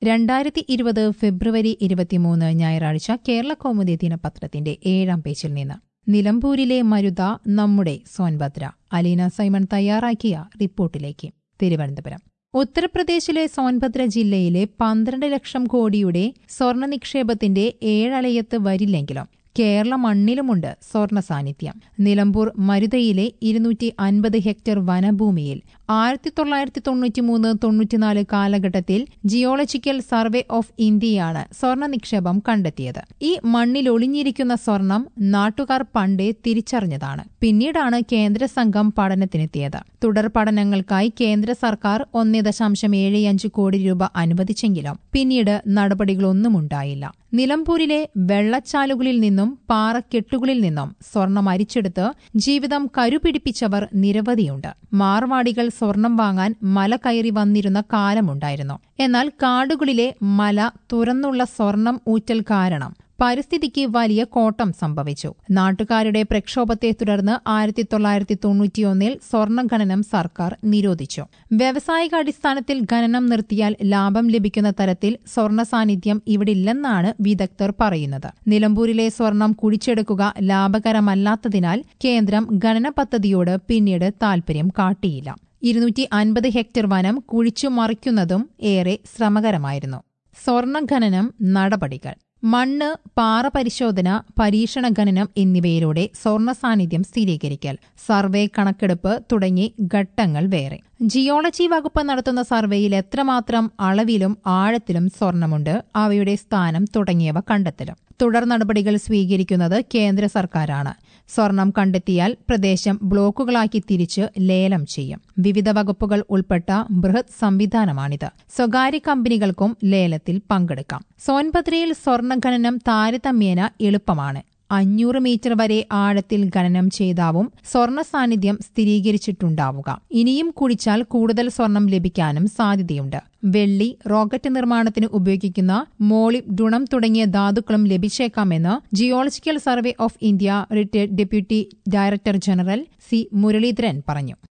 രണ്ടായിരത്തി ഇരുപത് ഫെബ്രുവരി ഇരുപത്തിമൂന്ന് ഞായറാഴ്ച കേരള കൗമുദി ദിനപത്രത്തിന്റെ ഏഴാം പേജിൽ നിന്ന് നിലമ്പൂരിലെ മരുത നമ്മുടെ സോൻഭദ്ര അലീന സൈമൺ തയ്യാറാക്കിയ റിപ്പോർട്ടിലേക്ക് തിരുവനന്തപുരം ഉത്തർപ്രദേശിലെ സോൻഭദ്ര ജില്ലയിലെ പന്ത്രണ്ട് ലക്ഷം കോടിയുടെ സ്വർണ്ണ നിക്ഷേപത്തിന്റെ ഏഴലയത്ത് വരില്ലെങ്കിലും കേരള മണ്ണിലുമുണ്ട് സ്വർണ്ണ സാന്നിധ്യം നിലമ്പൂർ മരുതയിലെ ഇരുന്നൂറ്റി അൻപത് ഹെക്ടർ വനഭൂമിയിൽ ആയിരത്തി തൊള്ളായിരത്തി തൊണ്ണൂറ്റിമൂന്ന് തൊണ്ണൂറ്റിനാല് കാലഘട്ടത്തിൽ ജിയോളജിക്കൽ സർവേ ഓഫ് ഇന്ത്യയാണ് സ്വർണ്ണ നിക്ഷേപം കണ്ടെത്തിയത് ഈ മണ്ണിൽ ഒളിഞ്ഞിരിക്കുന്ന സ്വർണം നാട്ടുകാർ പണ്ടേ തിരിച്ചറിഞ്ഞതാണ് പിന്നീടാണ് കേന്ദ്ര സംഘം പഠനത്തിനെത്തിയത് തുടർ പഠനങ്ങൾക്കായി കേന്ദ്ര സർക്കാർ ഒന്നേ ദശാംശം ഏഴ് അഞ്ച് കോടി രൂപ അനുവദിച്ചെങ്കിലും പിന്നീട് നടപടികളൊന്നും ഉണ്ടായില്ല നിലമ്പൂരിലെ വെള്ളച്ചാലുകളിൽ നിന്നും പാറക്കെട്ടുകളിൽ നിന്നും സ്വർണം അരിച്ചെടുത്ത് ജീവിതം കരുപിടിപ്പിച്ചവർ നിരവധിയുണ്ട് മാർവാടികൾ സ്വർണം വാങ്ങാൻ മല കയറി വന്നിരുന്ന കാലമുണ്ടായിരുന്നു എന്നാൽ കാടുകളിലെ മല തുറന്നുള്ള സ്വർണം ഊറ്റൽ കാരണം പരിസ്ഥിതിക്ക് വലിയ കോട്ടം സംഭവിച്ചു നാട്ടുകാരുടെ പ്രക്ഷോഭത്തെ തുടർന്ന് ആയിരത്തി തൊള്ളായിരത്തി തൊണ്ണൂറ്റിയൊന്നിൽ സ്വർണ്ണ ഖനനം സർക്കാർ നിരോധിച്ചു വ്യാവസായിക അടിസ്ഥാനത്തിൽ ഖനനം നിർത്തിയാൽ ലാഭം ലഭിക്കുന്ന തരത്തിൽ സ്വർണ്ണ സാന്നിധ്യം ഇവിടില്ലെന്നാണ് വിദഗ്ധർ പറയുന്നത് നിലമ്പൂരിലെ സ്വർണം കുഴിച്ചെടുക്കുക ലാഭകരമല്ലാത്തതിനാൽ കേന്ദ്രം ഖനന പദ്ധതിയോട് പിന്നീട് താൽപര്യം കാട്ടിയില്ല ഇരുന്നൂറ്റി അൻപത് ഹെക്ടർ വനം കുഴിച്ചു മറിക്കുന്നതും ഏറെ ശ്രമകരമായിരുന്നു സ്വർണ്ണ ഖനനം നടപടികൾ മണ്ണ് പാറ പരിശോധന പരീക്ഷണ ഖനനം എന്നിവയിലൂടെ സ്വർണ്ണ സാന്നിധ്യം സ്ഥിരീകരിക്കൽ സർവേ കണക്കെടുപ്പ് തുടങ്ങി ഘട്ടങ്ങൾ വേറെ ജിയോളജി വകുപ്പ് നടത്തുന്ന സർവേയിൽ എത്രമാത്രം അളവിലും ആഴത്തിലും സ്വർണമുണ്ട് അവയുടെ സ്ഥാനം തുടങ്ങിയവ കണ്ടെത്തലും തുടർ നടപടികൾ സ്വീകരിക്കുന്നത് കേന്ദ്ര സർക്കാരാണ് സ്വർണം കണ്ടെത്തിയാൽ പ്രദേശം ബ്ലോക്കുകളാക്കി തിരിച്ച് ലേലം ചെയ്യും വിവിധ വകുപ്പുകൾ ഉൾപ്പെട്ട ബൃഹത് സംവിധാനമാണിത് സ്വകാര്യ കമ്പനികൾക്കും ലേലത്തിൽ പങ്കെടുക്കാം സോൻഭദ്രയിൽ സ്വർണ്ണ ഖനനം താരതമ്യേന എളുപ്പമാണ് അഞ്ഞൂറ് മീറ്റർ വരെ ആഴത്തിൽ ഖനനം ചെയ്താവും സ്വർണ്ണ സാന്നിധ്യം സ്ഥിരീകരിച്ചിട്ടുണ്ടാവുക ഇനിയും കുടിച്ചാൽ കൂടുതൽ സ്വർണം ലഭിക്കാനും സാധ്യതയുണ്ട് വെള്ളി റോക്കറ്റ് നിർമ്മാണത്തിന് ഉപയോഗിക്കുന്ന മോളിബ്ഡുണം തുടങ്ങിയ ധാതുക്കളും ലഭിച്ചേക്കാമെന്ന് geological survey of India retired deputy director general C Muraleedharan പറഞ്ഞു